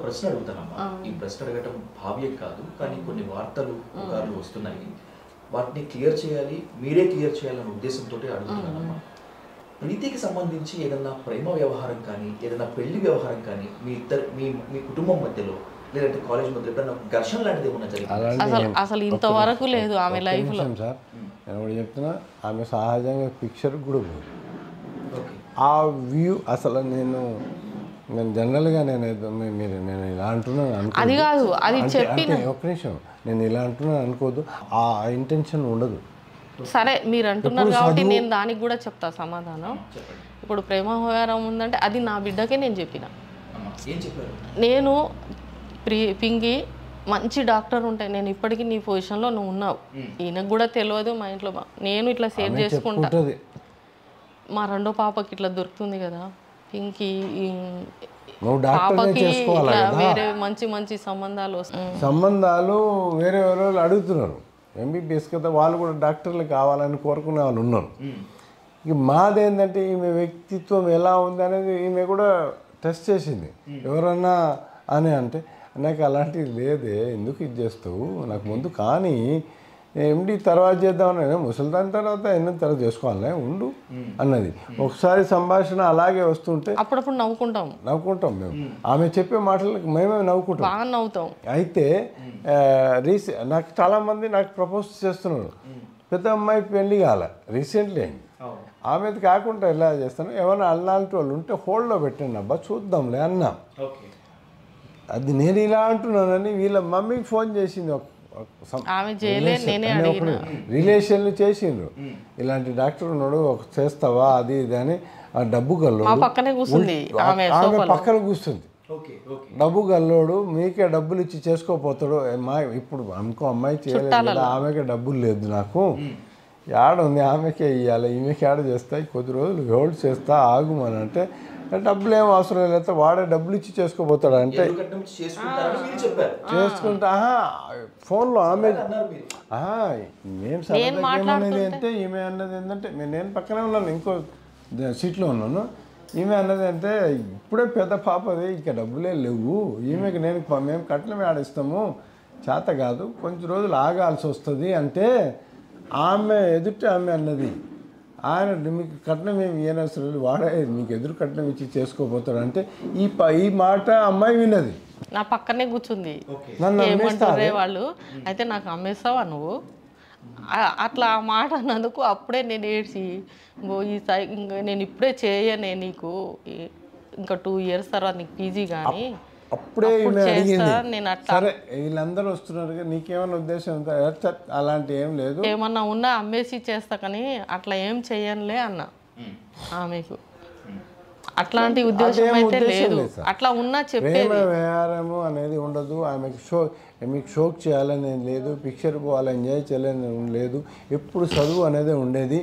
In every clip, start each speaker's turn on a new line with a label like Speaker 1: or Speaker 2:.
Speaker 1: ప్రశ్న అడుగుతానమ్మా ఈ ప్రశ్న అడగటం భావ్యం కాదు కానీ కొన్ని వార్తలు పుకార్లు వస్తున్నాయి వాటిని క్లియర్ చేయాలి మీరే క్లియర్ చేయాలనే ఉద్దేశంతో అడుగుతున్నానమ్మా ప్రీతికి సంబంధించి ఏదన్నా ప్రేమ వ్యవహారం కానీ ఏదైనా పెళ్లి వ్యవహారం కానీ మీ ఇద్దరు మీ మీ కుటుంబం మధ్యలో లేదంటే కాలేజ్ మధ్యలో ఎప్పుడైనా ఘర్షణ లాంటిది ఏమన్నా జరిగింది
Speaker 2: అలాంటి
Speaker 3: అసలు
Speaker 2: ఏం-
Speaker 3: అసలు
Speaker 2: ఒక్క
Speaker 3: ఇంతవరకు
Speaker 2: నిమిషం,
Speaker 3: లేదు ఆమె
Speaker 2: ఒక్క
Speaker 3: లైఫ్లో
Speaker 2: నిమిషం సార్ నేను ఒకటి చెప్తున్నా ఆమె సహజంగా పిక్చర్ కూడా పోదు
Speaker 1: ఓకే
Speaker 2: ఆ వ్యూ అసలు నేను నేను జనరల్గా నేను ఏదో మీ- మీరు నేను ఇలా అంటున్నాను అనుకో
Speaker 3: అది కాదు అది
Speaker 2: అంటే
Speaker 3: చెప్పిన
Speaker 2: అంటే ఒక్క నిమిషం నేను ఇలా అంటున్నాను అనుకోదు ఆ ఇంటెన్షన్ ఉండదు
Speaker 3: సరే మీరు అంటున్నారు కాబట్టి నేను దానికి కూడా చెప్తా సమాధానం
Speaker 1: చెప్పండి
Speaker 3: ఇప్పుడు ప్రేమ వ్యవహారం ఉందంటే అది నా బిడ్డకే నేను చెప్పిన
Speaker 1: అమ్మా ఏం చెప్పారు
Speaker 3: నేను ప్రి పింగి మంచి డాక్టర్ ఉంటాయి నేను ఇప్పటికీ నీ పొజిషన్లో నువ్వు ఉన్నావు ఈయనకు కూడా తెలియదు మా ఇంట్లో మా- నేను ఇట్లా సేవ్ చేసుకుంటా
Speaker 2: ఉంటుంది
Speaker 3: మా రెండో పాపకి ఇట్లా దొరుకుతుంది కదా పింకి ఈ-
Speaker 2: నువ్వు డాక్టర్నే
Speaker 3: పాపకి
Speaker 2: చేసుకోవాలి
Speaker 3: ఇట్లా
Speaker 2: కదా
Speaker 3: వేరే మంచి మంచి సంబంధాలు వస్తాయి
Speaker 2: సంబంధాలు వేరే వేరే వాళ్ళు అడుగుతున్నారు ఎంబీబీఎస్ కదా వాళ్ళు కూడా డాక్టర్లు కావాలని కోరుకునే వాళ్ళు ఉన్నారు ఇక మాదేంటంటే ఈమె వ్యక్తిత్వం ఎలా ఉంది అనేది ఈమె కూడా టెస్ట్ చేసింది ఎవరన్నా అని అంటే నాకు అలాంటిది లేదే ఎందుకు ఇది చేస్తావు నాకు ముందు కానీ ఎండి తర్వాత చేద్దామని ముసలిదాని తర్వాత ఎన్నో తర్వాత చేసుకోవాలనే ఉండు అన్నది ఒకసారి సంభాషణ అలాగే వస్తుంటే
Speaker 3: అప్పుడప్పుడు నవ్వుకుంటాం
Speaker 2: నవ్వుకుంటాం మేము ఆమె చెప్పే మాటలకు మేమే నవ్వుకుంటాం
Speaker 3: బాగా నవ్వుతాం
Speaker 2: అయితే రీసె నాకు చాలామంది నాకు ప్రపోజ్ చేస్తున్నారు పెద్ద అమ్మాయి పెళ్లి కాల రీసెంట్లీ అయింది
Speaker 1: అవును
Speaker 2: ఆమెది కాకుండా ఎలా చేస్తాను ఏమైనా అల్లాంటి వాళ్ళు ఉంటే హోల్డ్లో పెట్టండి అబ్బా చూద్దాంలే అన్నా
Speaker 1: ఓకే
Speaker 2: అది నేను ఇలా అంటున్నానని వీళ్ళ మమ్మీకి ఫోన్ చేసింది ఒక- ఒక సం-
Speaker 3: ఆమె చేయలే నేనే
Speaker 2: అనే
Speaker 3: అడిగిన
Speaker 2: ఒకడు రిలేషన్లు చేసిండ్రు ఇలాంటి డాక్టర్ ఉన్నాడు ఒక చేస్తావా అది ఇది అని ఆ డబ్బు
Speaker 3: మా
Speaker 2: గల్లోడు
Speaker 3: పక్కనే కూర్చుంది ఆమె
Speaker 2: ఆమె
Speaker 3: సోఫాలో
Speaker 2: పక్కన కూర్చుంది
Speaker 1: ఓకే ఓకే
Speaker 2: డబ్బు గల్లోడు మీకే డబ్బులు ఇచ్చి చేసుకోపోతాడు ఏ మా ఇప్పుడు ఇంకో అమ్మాయి చేయలేదు కదా ఆమెకే డబ్బులు లేదు నాకు యాడ ఉంది ఆమెకే ఇవ్వాలి ఈమెకి యాడ చేస్తాయి కొద్ది రోజులు హోల్డ్ చేస్తా ఆగుమని అంటే డబ్బులు ఏం అవసరం లేదు వాడే డబ్బులు ఇచ్చి చేసుకోపోతాడు అంటే
Speaker 1: ఎదురు కట్నం ఇచ్చి చేసుకుంటారని మీరు చెప్పారు
Speaker 2: చేసుకుంటా ఆహా, ఫోన్లో ఆమె
Speaker 1: అన్నారు మీరు
Speaker 2: ఆహా, మేము సరదాగా ఏమనేది అంటే ఈమె అన్నది ఏంటంటే మే- నేను పక్కనే ఉన్నాను ఇంకో ద- సీట్లో ఉన్నాను ఈమె అన్నది అంటే ఇప్పుడే పెద్ద పాపది ఇంకా డబ్బులే లేవు ఈమెకి నేను ప- మేము కట్నం ఆడిస్తాము చేత కాదు కొంచెం రోజులు ఆగాల్సి వస్తుంది అంటే ఆమె ఎదుట ఆమె అన్నది ఆయన మీకు కట్నం ఏమి ఇవ్వనవసరం లేదు వాడే మీకు ఎదురు కట్నం ఇచ్చి చేసుకోపోతాడు అంటే ఈ ప ఈ మాట అమ్మాయి విన్నది
Speaker 3: నా పక్కనే కూర్చుంది
Speaker 1: ఓకే
Speaker 2: నన్ను
Speaker 3: ఏమంటారే వాళ్ళు అయితే నాకు అమ్మేస్తావా నువ్వు ఆ- అట్లా ఆ మాట అన్నందుకు అప్పుడే నేను ఏడ్చి "ఇంగో ఈ సై ఇంకా నేను ఇప్పుడే చేయనే నీకు ఈ- ఇంకా టూ ఇయర్స్ తర్వాత నీకు పీజీ కానీ
Speaker 2: అప్పుడే
Speaker 3: అప్పుడు
Speaker 2: ఈమె
Speaker 3: చేస్తా,
Speaker 2: అడిగింది
Speaker 3: నేను అట్లా
Speaker 2: సరే వీళ్ళందరూ వస్తున్నారు కదా, నీకేమైనా ఉద్దేశం ఉందా ఏ చ- అలాంటి ఏం లేదు
Speaker 3: ఏమన్నా ఉన్నా అమ్మేసి చేస్తా కానీ అట్లా ఏం చెయ్యనులే అన్న ఆమెకు అట్లాంటి ఉద్దేశం
Speaker 2: అదేం
Speaker 3: అయితే
Speaker 2: ఉద్దేశం
Speaker 3: లేదు
Speaker 2: లేదు సార్.
Speaker 3: అట్లా ఉన్నా చెప్పే
Speaker 2: ప్రేమ వ్యవహారము అనేది ఉండదు ఆమెకు షో మీకు షోక్ చేయాలని ఏం లేదు పిక్చర్ పోవాలి ఎంజాయ్ చేయాలని ఏం లేదు ఎప్పుడు చదువు అనేది ఉండేది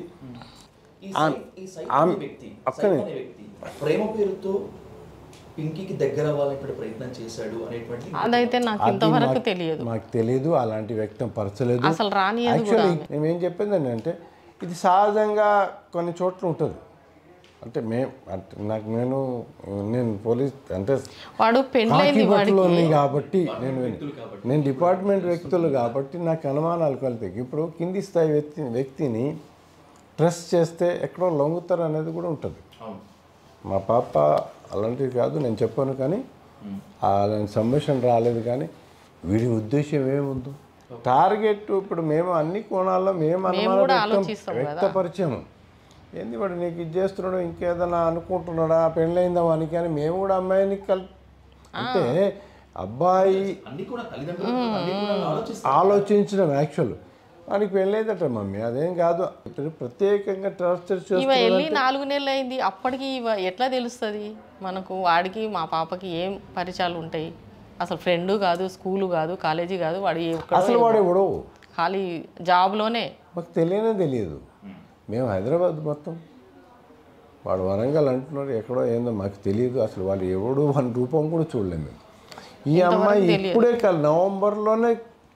Speaker 1: ఈ సై- ఈ సైఫ్ అనే వ్యక్తి సైఫ్ అనే వ్యక్తి ప్రేమ పేరుతో పింకీకి దగ్గర అవ్వాలనే ప్రయత్నం చేశాడు అనేటువంటి
Speaker 3: అదైతే నాకు
Speaker 2: అది
Speaker 3: ఇంతవరకు
Speaker 2: మాకు-
Speaker 3: తెలియదు
Speaker 2: మాకు తెలియదు అలాంటి వ్యక్తం పరచలేదు
Speaker 3: అసలు రానియదు
Speaker 2: యాక్చువల్లీ మేము ఏం చెప్పింది అంటే ఇది సహజంగా కొన్ని చోట్ల ఉంటుంది అంటే మేము అంటే నాకు నేను నేను పోలీస్ అంటే
Speaker 3: వాడు పెళ్ళైంది వాడికి
Speaker 2: హాకీపట్టులోని కాబట్టి నేను నేను డిపార్ట్మెంట్ వ్యక్తులు కాబట్టి నాకు అనుమానాలు కలుగుతాయి ఇప్పుడు కింది స్థాయి వ్యక్తి వ్యక్తిని ట్రస్ట్ చేస్తే ఎక్కడో లొంగుతారు అనేది కూడా ఉంటుంది
Speaker 1: అవును
Speaker 2: మా పాప అలాంటిది కాదు నేను చెప్పాను కానీ అలాంటి సంభాషణ రాలేదు కానీ వీడి ఉద్దేశం ఏముందో టార్గెట్ ఇప్పుడు మేము అన్ని కోణాల్లో మేము అనుమానం
Speaker 3: కూడా
Speaker 2: వ్యక్తం-
Speaker 3: ఆలోచిస్తాం కదా.
Speaker 2: వ్యక్తపరిచాము ఏంది వాడు నీకు ఇది చేస్తున్నాడు ఇంకేదైనా అనుకుంటున్నాడా పెళ్ళైందా వానికి అని మేము కూడా అమ్మాయిని కల్ అంటే అబ్బాయి
Speaker 1: అన్ని కూడా తల్లిదండ్రులు అన్ని కూడా ఆలోచిస్తారు
Speaker 2: ఆలోచించడం యాక్చువల్ వానికి పెళ్ళైందట మమ్మీ అదేం కాదు ఇప్పుడు ప్రత్యేకంగా టార్చర్
Speaker 3: ఇవ
Speaker 2: చేస్తున్నా
Speaker 3: వెళ్ళి నాలుగు నెలలు అయింది అప్పటికి ఇవ ఎట్లా తెలుస్తుంది మనకు వాడికి మా పాపకి ఏం పరిచయాలు ఉంటాయి అసలు ఫ్రెండ్ కాదు స్కూలు కాదు కాలేజీ కాదు వాడు ఎక్కడో
Speaker 2: అసలు వాడు ఎవడో
Speaker 3: ఖాళీ జాబ్లోనే
Speaker 2: మాకు తెలియనే తెలియదు మేము హైదరాబాద్ మొత్తం వాడు వరంగల్ అంటున్నాడు ఎక్కడో ఏందో మాకు తెలియదు అసలు వాడు ఎవడు వాని రూపం కూడా చూడలేము మేము ఈ అమ్మాయి ఇప్పుడే కాదు నవంబర్లోనే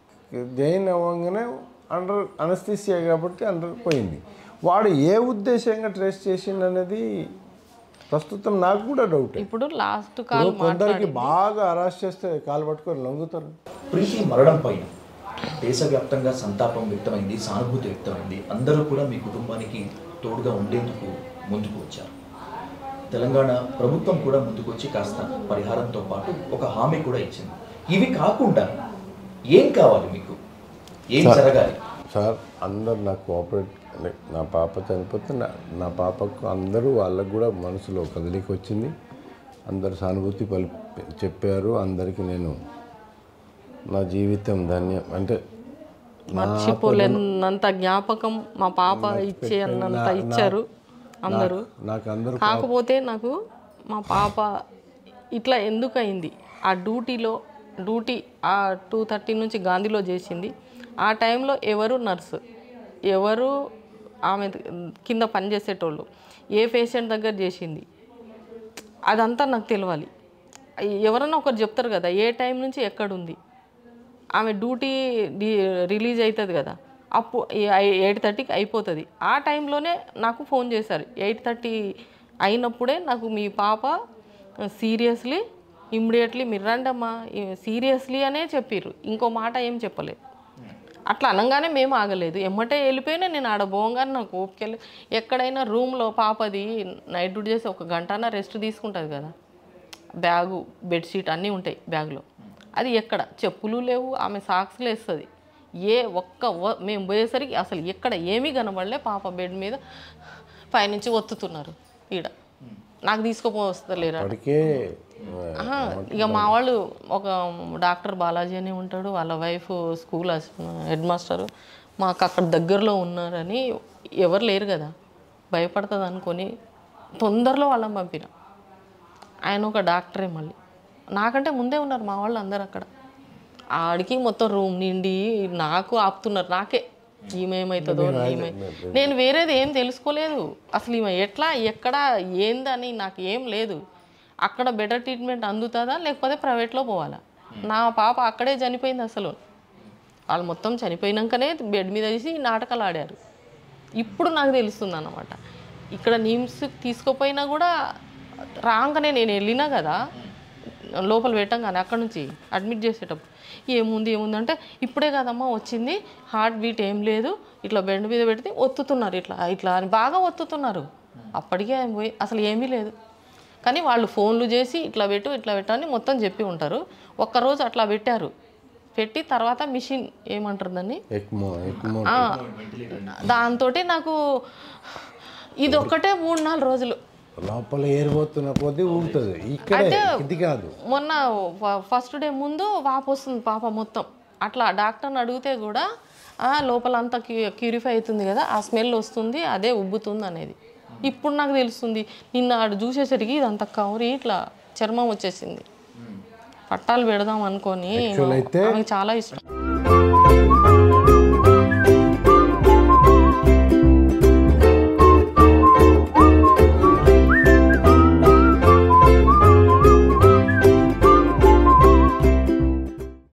Speaker 2: జైన్ అవ్వగానే అండర్ అనస్థిసియా కాబట్టి అండర్ పోయింది వాడు ఏ ఉద్దేశంగా ట్రేస్ చేసిండు అనేది ప్రస్తుతం నాకు కూడా డౌట్
Speaker 3: ఇప్పుడు లాస్ట్ కాల్
Speaker 2: కొందరికి బాగా అరెస్ట్ చేస్తే కాలు పట్టుకొని లొంగుతారు
Speaker 1: ప్రీతి మరణం పైన దేశవ్యాప్తంగా సంతాపం వ్యక్తమైంది సానుభూతి వ్యక్తమైంది అందరూ కూడా మీ కుటుంబానికి తోడుగా ఉండేందుకు ముందుకు వచ్చారు తెలంగాణ ప్రభుత్వం కూడా ముందుకు వచ్చి కాస్త పరిహారంతో పాటు ఒక హామీ కూడా ఇచ్చింది ఇవి కాకుండా ఏం కావాలి మీకు ఏం జరగాలి
Speaker 2: సార్ అందరు నాకు కోఆపరేట్ అంటే నా పాప చనిపోతే నా నా పాపకు అందరూ వాళ్ళకు కూడా మనసులో కదలిక వచ్చింది అందరు సానుభూతి పలి చెప్పారు అందరికీ నేను నా జీవితం ధన్యం అంటే
Speaker 3: మర్చిపోలేనంత జ్ఞాపకం మా పాప ఇచ్చే అన్నంత ఇచ్చారు అందరూ
Speaker 2: నాకు అందరూ
Speaker 3: కాకపోతే నాకు మా పాప ఇట్లా ఎందుకు అయింది ఆ డ్యూటీలో డ్యూటీ ఆ టూ థర్టీ నుంచి గాంధీలో చేసింది ఆ టైంలో ఎవరు నర్సు ఎవరు ఆమె కింద పనిచేసేటోళ్ళు ఏ పేషెంట్ దగ్గర చేసింది అదంతా నాకు తెలియాలి ఎవరన్నా ఒకరు చెప్తారు కదా ఏ టైం నుంచి ఎక్కడుంది ఆమె డ్యూటీ రిలీజ్ అవుతుంది కదా అప్పుడు ఎయిట్ థర్టీకి అయిపోతుంది ఆ టైంలోనే నాకు ఫోన్ చేశారు ఎయిట్ థర్టీ అయినప్పుడే నాకు మీ పాప సీరియస్లీ ఇమ్మీడియట్లీ మీరు రండమ్మా సీరియస్లీ అనే చెప్పారు ఇంకో మాట ఏం చెప్పలేదు అట్లా అనగానే మేము ఆగలేదు ఎమ్మటే వెళ్ళిపోయినా నేను ఆడ పోగానే నాకు ఓపికెళ్ళి ఎక్కడైనా రూమ్లో పాపది నైట్ డ్యూటీ చేసి ఒక గంటన రెస్ట్ తీసుకుంటుంది కదా బ్యాగు బెడ్షీట్ అన్నీ ఉంటాయి బ్యాగ్లో అది ఎక్కడ చెప్పులు లేవు ఆమె సాక్స్లు వేస్తుంది ఏ ఒక్క వ- మేము పోయేసరికి అసలు ఎక్కడ ఏమీ కనబడలే పాప బెడ్ మీద పైనుంచి ఒత్తుతున్నారు ఈడ నాకు తీసుకుపోస్తలేరు
Speaker 2: ఇప్పటికే
Speaker 3: ఆహా, ఇక మా వాళ్ళు ఒక డాక్టర్ బాలాజీ అని ఉంటాడు వాళ్ళ వైఫ్ స్కూల్ హెడ్ మాస్టర్ మాకు అక్కడ దగ్గరలో ఉన్నారని ఎవరు లేరు కదా భయపడుతుంది అనుకొని తొందరలో వాళ్ళని పంపిన ఆయన ఒక డాక్టరే మళ్ళీ నాకంటే ముందే ఉన్నారు మా వాళ్ళు అందరు అక్కడ ఆడికి మొత్తం రూమ్ నిండి నాకు ఆపుతున్నారు నాకే ఈమె ఏమవుతుందో ఈమె నేను వేరేది ఏం తెలుసుకోలేదు అసలు ఈమె ఎట్లా ఎక్కడ ఏందని నాకు ఏం లేదు అక్కడ బెటర్ ట్రీట్మెంట్ అందుతుందా లేకపోతే ప్రైవేట్లో పోవాలా నా పాప అక్కడే చనిపోయింది అసలు వాళ్ళు మొత్తం చనిపోయినాకనే బెడ్ మీద తీసి నాటకాలు ఆడారు ఇప్పుడు నాకు తెలుస్తుంది అన్నమాట ఇక్కడ నిమ్స్ తీసుకుపోయినా కూడా రాగానే నేను వెళ్ళినా కదా లోపల పెట్టంగానే అక్కడ నుంచి అడ్మిట్ చేసేటప్పుడు ఏముంది ఏముంది అంటే ఇప్పుడే కదమ్మా వచ్చింది హార్ట్ బీట్ ఏం లేదు ఇట్లా బెండ్ మీద పెడితే ఒత్తుతున్నారు ఇట్లా ఇట్లా అని బాగా ఒత్తుతున్నారు అప్పటికే ఆయన పోయి అసలు ఏమీ లేదు కానీ వాళ్ళు ఫోన్లు చేసి ఇట్లా పెట్టు ఇట్లా పెట్టు అని మొత్తం చెప్పి ఉంటారు ఒక్కరోజు అట్లా పెట్టారు పెట్టి తర్వాత మిషన్ ఏమంటారు దాన్ని
Speaker 2: ఎక్మో ఎక్మో
Speaker 3: దాంతో నాకు ఇది ఒక్కటే మూడు నాలుగు రోజులు
Speaker 2: లోపల ఏరిపోతున్న కొద్దీ ఊగుతుంది ఇక్కడే ఇది కాదు
Speaker 3: మొన్న ఫ- ఫస్ట్ డే ముందు వాపు వస్తుంది పాప మొత్తం అట్లా డాక్టర్ని అడిగితే కూడా "ఆ, లోపల అంతా క్యూ క్యూరిఫై అవుతుంది కదా ఆ స్మెల్ వస్తుంది అదే ఉబ్బుతుంది అనేది ఇప్పుడు నాకు తెలుస్తుంది నిన్న ఆడు చూసేసరికి ఇదంతా కవరి ఇట్లా చర్మం వచ్చేసింది పట్టాలు పెడదాం అనుకొని
Speaker 2: Actual అయితే-
Speaker 3: ఆమెకు చాలా ఇష్టం